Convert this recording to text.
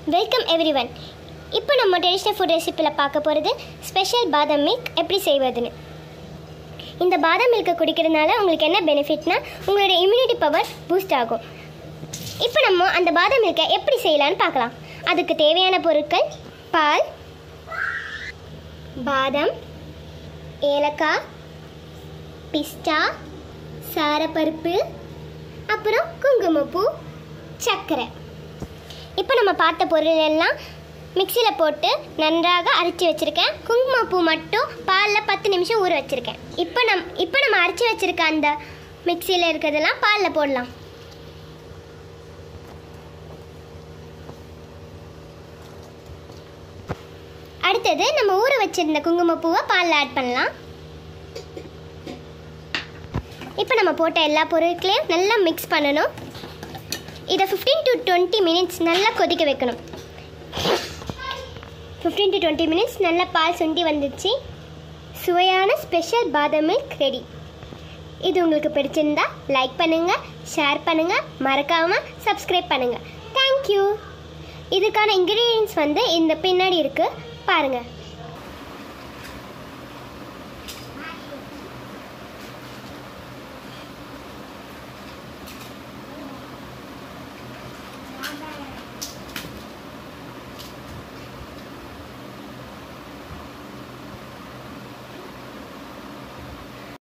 welcome every one இப்போ நம்ம traditional food ரெசிப்பியில் பார்க்க போகிறது ஸ்பெஷல் பாதாம் மில்க் எப்படி செய்வதுன்னு இந்த பாதாம் மில்க்கை குடிக்கிறதுனால உங்களுக்கு என்ன பெனிஃபிட்னா உங்களோட இம்யூனிட்டி பவர் பூஸ்ட் ஆகும் இப்போ நம்ம அந்த பாதாம் மில்க்கை எப்படி செய்யலான்னு பார்க்கலாம் அதுக்கு தேவையான பொருட்கள் பால் பாதாம் ஏலக்காய் பிஸ்டா சாரப்பருப்பு அப்புறம் குங்குமப்பூ சர்க்கரை இப்போ நம்ம பார்த்த பொருள் எல்லாம் மிக்சியில் போட்டு நன்றாக அரைச்சி வச்சுருக்கேன் குங்குமப்பூ மட்டும் பாலில் பத்து நிமிஷம் ஊற வச்சுருக்கேன் இப்போ நம் இப்போ நம்ம அரைச்சி வச்சுருக்க அந்த மிக்சியில் இருக்கிறதெல்லாம் பாலில் போடலாம் அடுத்தது நம்ம ஊற வச்சிருந்த குங்குமப்பூவை பாலில் ஆட் பண்ணலாம் இப்போ நம்ம போட்ட எல்லா பொருட்களையும் நல்லா மிக்ஸ் பண்ணணும் இதை ஃபிஃப்டீன் டு டுவெண்ட்டி மினிட்ஸ் நல்லா கொதிக்க வைக்கணும் ஃபிஃப்டீன் டு டுவெண்ட்டி மினிட்ஸ் நல்லா பால் சுண்டி வந்துச்சு சுவையான ஸ்பெஷல் பாதாம் மில்க் ரெடி இது உங்களுக்கு பிடிச்சிருந்தா லைக் பண்ணுங்கள் ஷேர் பண்ணுங்கள் மறக்காமல் சப்ஸ்கிரைப் பண்ணுங்கள் தேங்க்யூ இதுக்கான இன்க்ரீடியன்ஸ் வந்து இந்த பின்னாடி இருக்குது பாருங்கள்